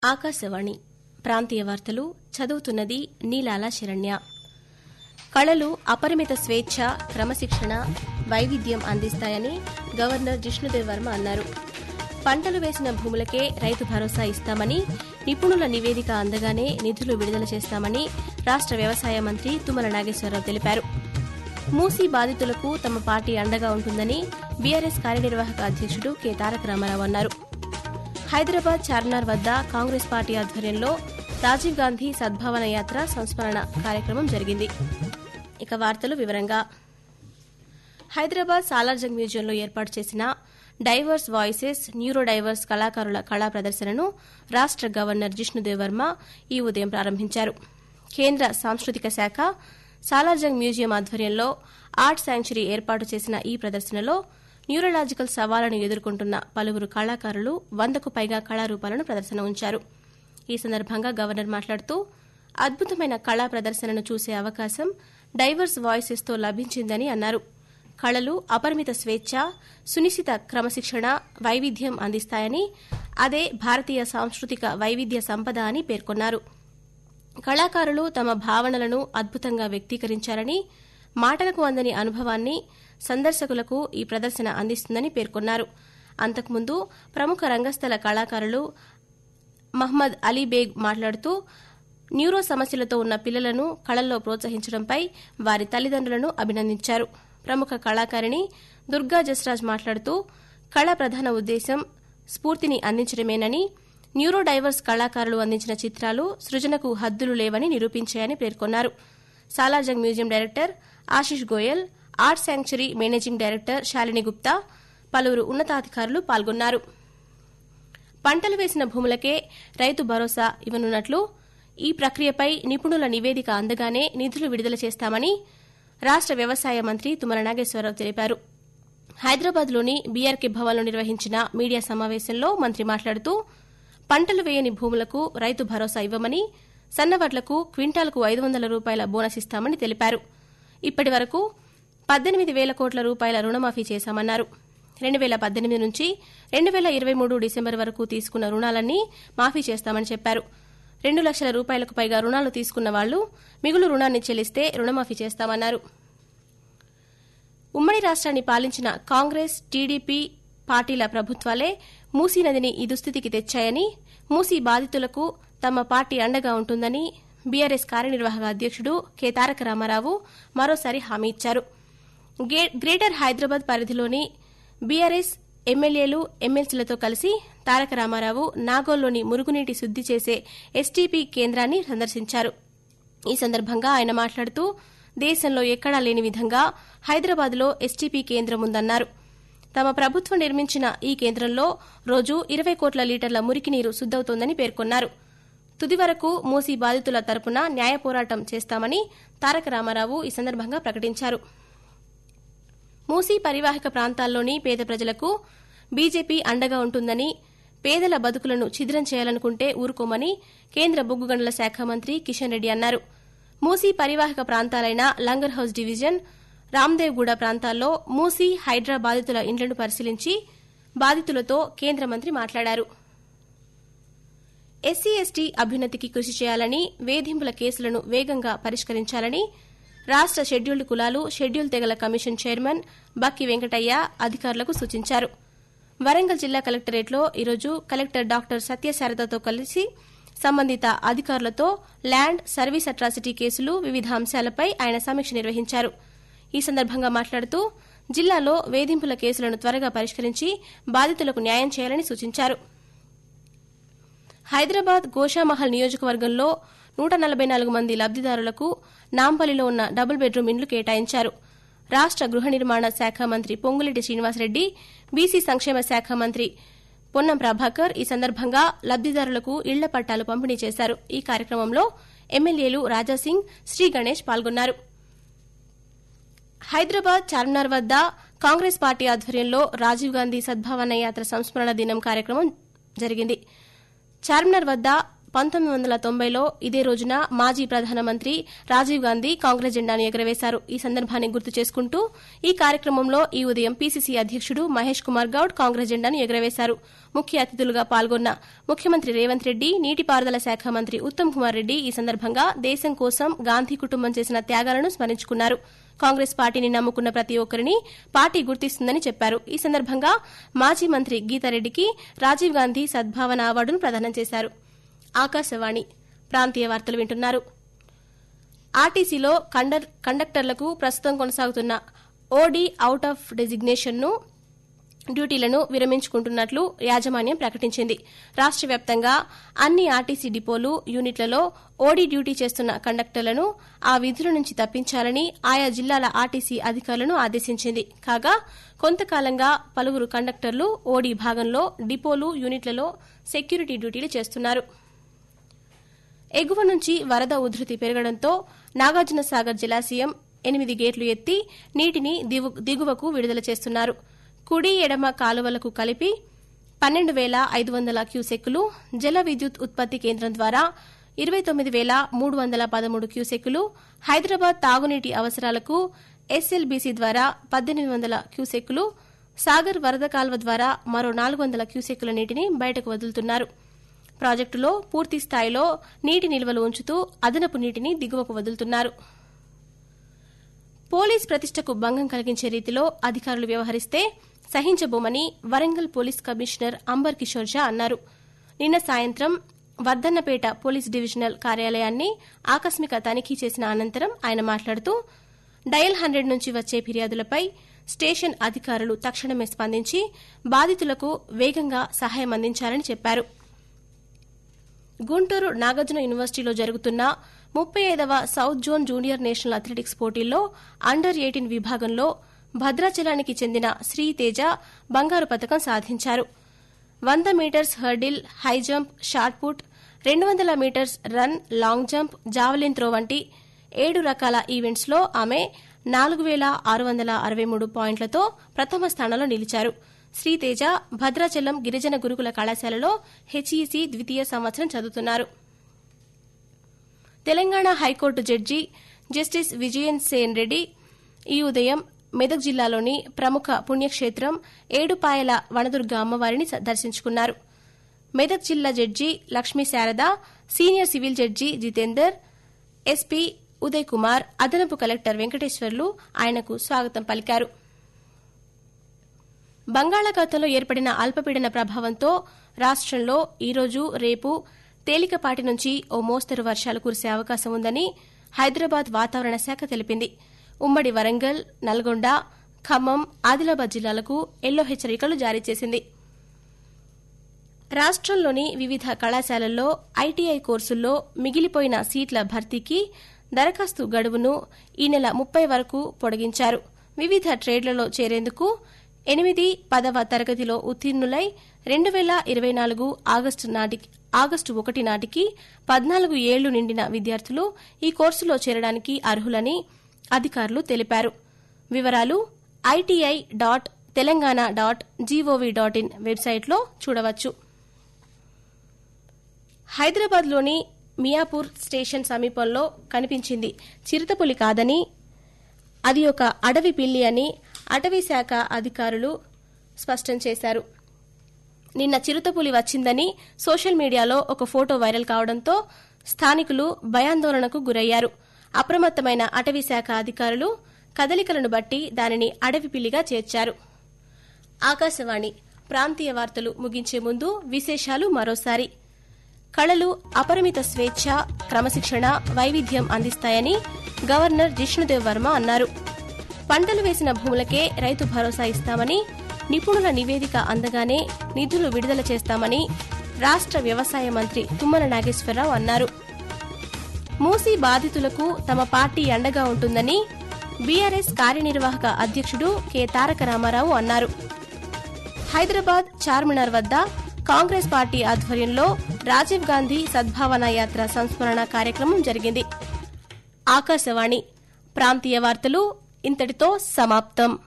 ఆకాశవాణి ప్రాంతీయ వార్తలు చదువుతున్నది నీలాల శరణ్య కళలు అపరిమిత స్వేచ్ఛ క్రమశిక్షణ వైవిధ్యం అందిస్తాయని గవర్నర్ జిష్ణుదేవ్ వర్మ అన్నారు పంటలు వేసిన భూములకే రైతు భరోసా ఇస్తామని నిపుణుల నివేదిక అందగానే నిధులు విడుదల చేస్తామని రాష్ట వ్యవసాయ మంత్రి తుమ్మల నాగేశ్వరరావు తెలిపారు మూసీ బాధితులకు తమ పార్టీ అండగా ఉంటుందని బీఆర్ఎస్ కార్యనిర్వాహక అధ్యక్షుడు కె తారక రామారావు అన్నారు హైదరాబాద్ చార్మినార్ వద్ద కాంగ్రెస్ పార్టీ ఆధ్వర్యంలో రాజీవ్ గాంధీ సద్భావన యాత్ర సంస్మరణ కార్యక్రమం జరిగింది ఇక వార్తలు వివరంగా హైదరాబాద్ సాలార్జంగ్ మ్యూజియంలో ఏర్పాటు చేసిన డైవర్స్ వాయిసెస్ న్యూరో డైవర్స్ కళాకారుల కళా ప్రదర్శనను రాష్ట గవర్నర్ జిష్ణుదేవ్ వర్మ ఈ ఉదయం ప్రారంభించారు కేంద్ర సాంస్కృతిక శాఖ సాలార్జంగ్ మ్యూజియం ఆధ్వర్యంలో ఆర్ట్ శాంక్చురీ ఏర్పాటు చేసిన ఈ ప్రదర్శనలో న్యూరలాజికల్ సవాళ్లను ఎదుర్కొంటున్న పలువురు కళాకారులు వందకు పైగా కళారూపాలను ప్రదర్శన ఉంచారు ఈ సందర్భంగా గవర్నర్ మాట్లాడుతూ అద్భుతమైన కళా ప్రదర్శనను చూసే అవకాశం డైవర్స్ వాయిసెస్తో లభించిందని అన్నారు కళలు అపరిమిత స్వేచ్ఛ సునిశిత క్రమశిక్షణ వైవిధ్యం అందిస్తాయని అదే భారతీయ సాంస్కృతిక వైవిధ్య సంపద అని పేర్కొన్నారు కళాకారులు తమ భావనలను అద్భుతంగా వ్యక్తీకరించారని మాటలకు అందని అనుభవాన్ని సందర్శకులకు ఈ ప్రదర్శన అందిస్తుందని పేర్కొన్నారు అంతకుముందు ప్రముఖ రంగస్థల కళాకారులు మహ్మద్ అలీ బేగ్ మాట్లాడుతూ న్యూరో సమస్యలతో ఉన్న పిల్లలను కళల్లో ప్రోత్సహించడంపై వారి తల్లిదండ్రులను అభినందించారు ప్రముఖ కళాకారిణి దుర్గా జస్రాజ్ మాట్లాడుతూ కళ ప్రధాన ఉద్దేశం స్ఫూర్తిని అందించడమేనని న్యూరో డైవర్స్ కళాకారులు అందించిన చిత్రాలు సృజనకు హద్దులు లేవని నిరూపించాయని పేర్కొన్నారు Salarjung museum director Ashish Goyal art sanctuary managing director Shalini Gupta పలువురు ఉన్నతాధికారులు పాల్గొన్నారు పంటలు వేసిన భూములకే రైతు భరోసా ఇవ్వనున్నట్లు ఈ ప్రక్రియపై నిపుణుల నివేదిక అందగానే నిధులు విడుదల చేస్తామని రాష్ట వ్యవసాయ మంత్రి తుమ్మల నాగేశ్వరరావు తెలిపారు హైదరాబాద్లోని బీఆర్కే భవన్లో నిర్వహించిన మీడియా సమావేశంలో మంత్రి మాట్లాడుతూ పంటలు వేయని భూములకు రైతు భరోసా ఇవ్వమని సన్నవడ్లకు క్వింటాల్కు ఐదు వందల రూపాయల బోనస్ ఇస్తామని తెలిపారు ఇప్పటి వరకు పద్దెనిమిది వేల కోట్ల రూపాయల రుణమాఫీ చేశామన్నారు రెండు వేల పద్దెనిమిది నుంచి రెండు వేల ఇరవై మూడు డిసెంబర్ వరకు తీసుకున్న రుణాలన్నీ మాఫీ చేస్తామని చెప్పారు రెండు లక్షల రూపాయలకు పైగా రుణాలు తీసుకున్న వాళ్లు మిగులు రుణాన్ని చెల్లిస్తే రుణమాఫీ చేస్తామన్నారు ఉమ్మడి రాష్ట్రాన్ని పాలించిన కాంగ్రెస్ టీడీపీ పార్టీల ప్రభుత్వాలే మూసీ నదిని ఈ దుస్థితికి తెచ్చాయని మూసీ బాధితులకు తమ పార్టీ అండగా ఉంటుందని బీఆర్ఎస్ కార్యనిర్వాహక అధ్యక్షుడు కె తారక రామారావు మరోసారి హామీ ఇచ్చారు గ్రేటర్ హైదరాబాద్ పరిధిలోని బీఆర్ఎస్ ఎమ్మెల్యేలు ఎమ్మెల్సీలతో కలిసి తారక రామారావు నాగోల్లోని మురుగునీటి శుద్ది చేసే ఎస్టీపీ కేంద్రాన్ని సందర్శించారు ఈ సందర్భంగా ఆయన మాట్లాడుతూ దేశంలో ఎక్కడా లేని విధంగా హైదరాబాద్లో ఎస్టీపీ కేంద్రం ఉందన్నారు తమ ప్రభుత్వం నిర్మించిన ఈ కేంద్రంలో రోజు ఇరవై కోట్ల లీటర్ల మురికినీరు శుద్దవుతోందని పేర్కొన్నారు తుది వరకు మూసీ బాధితుల తరపున న్యాయ పోరాటం చేస్తామని తారక రామారావు ఈ సందర్భంగా ప్రకటించారు మూసీ పరివాహక ప్రాంతాల్లోని పేద ప్రజలకు బీజేపీ అండగా ఉంటుందని పేదల బతుకులను ఛిద్రం చేయాలనుకుంటే ఊరుకోమని కేంద్ర బొగ్గు గనుల శాఖ మంత్రి కిషన్ రెడ్డి అన్నారు మూసీ పరివాహక ప్రాంతాలైన లంగర్ హౌస్ డివిజన్ రామ్దేవ్గూడ ప్రాంతాల్లో మూసీ హైడ్రా బాధితుల ఇండ్లను పరిశీలించి బాధితులతో కేంద్ర మంత్రి మాట్లాడారు ఎస్సీ ఎస్టీ అభ్యున్నతికి కృషి చేయాలని వేధింపుల కేసులను వేగంగా పరిష్కరించాలని రాష్ట షెడ్యూల్డ్ కులాలు షెడ్యూల్ తెగల కమిషన్ చైర్మన్ బక్కి వెంకటయ్య అధికారులకు సూచించారు వరంగల్ జిల్లా కలెక్టరేట్లో ఈరోజు కలెక్టర్ డాక్టర్ సత్యశారదతో కలిసి సంబంధిత అధికారులతో ల్యాండ్ సర్వీస్ అట్రాసిటీ కేసులు వివిధ అంశాలపై ఆయన సమీక్ష నిర్వహించారు ఈ సందర్భంగా మాట్లాడుతూ జిల్లాలో వేధింపుల కేసులను త్వరగా పరిష్కరించి బాధితులకు న్యాయం చేయాలని సూచించారు హైదరాబాద్ గోషామహల్ నియోజకవర్గంలో నూట నలభై నాలుగు మంది లబ్దిదారులకు నాంపల్లిలో ఉన్న డబుల్ బెడ్రూమ్ ఇండ్లు కేటాయించారు రాష్ట గృహ నిర్మాణ శాఖ మంత్రి పొంగులేటి శ్రీనివాసరెడ్డి బీసీ సంక్షేమ శాఖ మంత్రి పొన్నం ప్రభాకర్ ఈ సందర్భంగా లబ్దిదారులకు ఇళ్ల పట్టాలు పంపిణీ చేశారు ఈ కార్యక్రమంలో ఎమ్మెల్యేలు రాజాసింగ్ శ్రీ గణేష్ పాల్గొన్నారు హైదరాబాద్ చార్మినార్ వద్ద కాంగ్రెస్ పార్టీ ఆధ్వర్యంలో రాజీవ్ గాంధీ సద్భావన యాత్ర సంస్మరణ దినం కార్యక్రమం జరిగింది చార్మినార్ వద్ద పంతొమ్మిది వందల తొంభైలో ఇదే రోజున మాజీ ప్రధానమంత్రి రాజీవ్ గాంధీ కాంగ్రెస్ జెండాను ఎగురవేశారు ఈ సందర్భాన్ని గుర్తు చేసుకుంటూ ఈ కార్యక్రమంలో ఈ ఉదయం పీసీసీ అధ్యకుడు మహేష్ కుమార్ గౌడ్ కాంగ్రెస్ జెండాను ఎగురవేశారు ముఖ్య అతిథులుగా పాల్గొన్న ముఖ్యమంత్రి రేవంత్ రెడ్డి నీటిపారుదల శాఖ మంత్రి ఉత్తమ్ కుమార్ రెడ్డి ఈ సందర్భంగా దేశం కోసం గాంధీ కుటుంబం చేసిన త్యాగాలను స్మరించుకున్నారు కాంగ్రెస్ పార్టీని నమ్ముకున్న ప్రతి ఒక్కరిని పార్టీ గుర్తిస్తుందని చెప్పారు ఈ సందర్భంగా మాజీ మంత్రి గీతారెడ్డికి రాజీవ్ గాంధీ సద్భావన అవార్డును ప్రదానం చేశారు ఆకాశవాణి ప్రాంతీయ వార్తలు వింటున్నారు ఆర్టీసీలో కండర్ కండక్టర్లకు ప్రస్తుతం కొనసాగుతున్న ఓడీ అవుట్ ఆఫ్ డెసిగ్నేషన్ను డ్యూటీలను విరమించుకుంటున్నట్లు యాజమాన్యం ప్రకటించింది రాష్ట వ్యాప్తంగా అన్ని ఆర్టీసీ డిపోలు యూనిట్లలో ఓడీ డ్యూటీ చేస్తున్న కండక్టర్లను ఆ విధుల నుంచి తప్పించాలని ఆయా జిల్లాల ఆర్టీసీ అధికారులను ఆదేశించింది కాగా కొంతకాలంగా పలువురు కండక్టర్లు ఓడీ భాగంలో డిపోలు యూనిట్లలో సెక్యూరిటీ డ్యూటీలు చేస్తున్నారు ఎగువ నుంచి వరద ఉధృతి పెరగడంతో నాగార్జునసాగర్ జలాశయం ఎనిమిది గేట్లు ఎత్తి నీటిని దిగువకు విడుదల చేస్తున్నారు కుడి ఎడమ కాలువలకు కలిపి పన్నెండు వేల ఐదు వందల క్యూసెక్కులు జల విద్యుత్ ఉత్పత్తి కేంద్రం ద్వారా ఇరవై తొమ్మిది వేల మూడు వందల పదమూడు క్యూసెక్కులు హైదరాబాద్ తాగునీటి అవసరాలకు ఎస్ఎల్బీసీ ద్వారా పద్దెనిమిది వందల క్యూసెక్కులు సాగర్ వరద కాల్వ ద్వారా మరో నాలుగు వందల క్యూసెక్కుల నీటిని బయటకు వదులుతున్నారు ప్రాజెక్టులో పూర్తి స్థాయిలో నీటి నిల్వలు ఉంచుతూ అదనపు నీటిని దిగువకు వదులుతున్నారు పోలీస్ ప్రతిష్టకు భంగం కలిగించే రీతిలో అధికారులు వ్యవహరిస్తే సహించబోమని వరంగల్ పోలీస్ కమిషనర్ అంబర్ కిషోర్ ఝా అన్నారు నిన్న సాయంత్రం వర్ధన్నపేట పోలీస్ డివిజనల్ కార్యాలయాన్ని ఆకస్మిక తనిఖీ చేసిన అనంతరం ఆయన మాట్లాడుతూ డయల్ హండ్రెడ్ నుంచి వచ్చే ఫిర్యాదులపై స్టేషన్ అధికారులు తక్షణమే స్పందించి బాధితులకు వేగంగా సహాయం అందించాలని చెప్పారు గుంటూరు నాగార్జున యూనివర్సిటీలో జరుగుతున్న ముప్పై ఐదవ south zone junior national athletics పోటీల్లో అండర్ ఎయిటీన్ విభాగంలో భద్రాచలానికి చెందిన శ్రీతేజ బంగారు పథకం సాధించారు వంద metres hurdle high jump shot put రెండు వందల metres run long jump javelin throw వంటి ఏడు రకాల ఈవెంట్స్లో ఆమె నాలుగు వేల ఆరు వందల అరవై మూడు పాయింట్లతో ప్రథమ స్థానంలో నిలిచారు శ్రీతేజ భద్రాచలం గిరిజన గురుకుల కళాశాలలో హెచ్ఈసీ ద్వితీయ సంవత్సరం చదువుతున్నారు Telangana high court judge justice Vijay Sen Reddy ఈ ఉదయం మెదక్ జిల్లాలోని ప్రముఖ పుణ్యక్షేత్రం ఏడుపాయల వనదుర్గ అమ్మవారిని దర్శించుకున్నారు మెదక్ జిల్లా judge Lakshmi Sharada senior civil judge Jitender SP Uday Kumar అదనపు కలెక్టర్ వెంకటేశ్వర్లు ఆయనకు స్వాగతం పలికారు బంగాళాఖాతంలో ఏర్పడిన అల్పపీడన ప్రభావంతో రాష్టంలో ఈరోజు రేపు తేలికపాటి నుంచి ఓ మోస్తరు వర్షాలు కురిసే అవకాశం ఉందని హైదరాబాద్ వాతావరణ శాఖ తెలిపింది ఉమ్మడి వరంగల్ నల్గొండ ఖమ్మం ఆదిలాబాద్ జిల్లాలకు ఎల్లో హెచ్చరికలు జారీ చేసింది రాష్టంలోని వివిధ కళాశాలల్లో ఐటీఐ కోర్సుల్లో మిగిలిపోయిన సీట్ల భర్తీకి దరఖాస్తు గడువును ఈ నెల ముప్పై వరకు పొడిగించారు వివిధ ట్రేడ్లలో చేరేందుకు ఎనిమిది పదవ తరగతిలో ఉత్తీర్ణులై రెండు వేల ఇరవై నాలుగు ఆగస్టు నాటికి ఆగస్టు ఒకటి నాటికి పద్నాలుగు ఏళ్లు నిండిన విద్యార్థులు ఈ కోర్సులో చేరడానికి అర్హులని అధికారులు తెలిపారు వివరాలు ITI dot Telangana dot gov dot in వెబ్సైట్లో చూడవచ్చు హైదరాబాద్లోని మియాపూర్ స్టేషన్ సమీపంలో కనిపించింది చిరుతపులి కాదని అది ఒక అడవి పిల్లి అని అటవీ శాఖ అధికారులు స్పష్టం చేశారు నిన్న చిరుతపులి వచ్చిందని సోషల్ మీడియాలో ఒక ఫోటో వైరల్ కావడంతో స్థానికులు భయాందోళనకు గురయ్యారు అప్రమత్తమైన అటవీ శాఖ అధికారులు కదలికలను బట్టి దానిని అడవి పిల్లిగా చేర్చారు ఆకాశవాణి ప్రాంతీయ వార్తలు ముగించే ముందు విశేషాలు మరోసారి కళలు అపరిమిత స్వేచ్ఛ క్రమశిక్షణ వైవిధ్యం అందిస్తాయని గవర్నర్ జిష్ణుదేవ్ వర్మ అన్నారు పంటలు వేసిన భూములకే రైతు భరోసా ఇస్తామని నిపుణుల నివేదిక అందగానే నిధులు విడుదల చేస్తామని రాష్ట వ్యవసాయ మంత్రి తుమ్మల నాగేశ్వరరావు అన్నారు మూసీ బాధితులకు తమ పార్టీ అండగా ఉంటుందని బీఆర్ఎస్ కార్యనిర్వాహక అధ్యక్షుడు కె తారక రామారావు అన్నారు హైదరాబాద్ చార్మినార్ వద్ద కాంగ్రెస్ పార్టీ ఆధ్వర్యంలో రాజీవ్ గాంధీ సద్భావన యాత్ర సంస్మరణ కార్యక్రమం జరిగింది ఆకాశవాణి ప్రాంతీయ వార్తలు ఇంతటితో సమాప్తం